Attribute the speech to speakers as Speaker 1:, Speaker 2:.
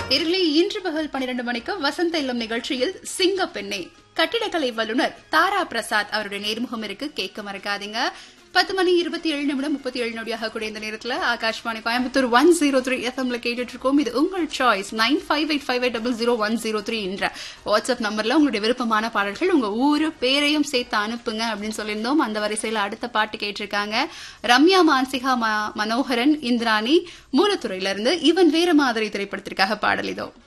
Speaker 1: இதிலே இன்று பகல் பன்னிரண்டு மணிக்கு வசந்த இல்லம் நிகழ்ச்சியில் சிங்க பெண்ணே கட்டிடக்கலை வல்லுநர் தாரா பிரசாத் அவருடைய நேர்முகம் இருக்கு கேட்க மறக்காதீங்க பத்து மணி இருபத்தி ஏழு நிமிடம் முப்பத்தி ஏழு நொடியாக கூடிய இந்த நேரத்துல Akashvani Coimbatore one zero three எஃப்எம்ல கேட்டுட்டு இருக்கோம் இது உங்கள் choice nine five eight five eight double zero one zero three என்ற வாட்ஸ்அப் நம்பர்ல உங்களுடைய விருப்பமான பாடல்கள் உங்க ஊரு பேரையும் சேர்த்து அனுப்புங்க அப்படின்னு சொல்லியிருந்தோம் அந்த வரிசையில அடுத்த பாட்டு கேட்டிருக்காங்க ரம்யா மான்சிகா ம- மனோகரன் இந்திராணி மூலத்துறையில இருந்து இவன் வேற மாதிரி திரைப்படத்திற்காக பாடல் இதோ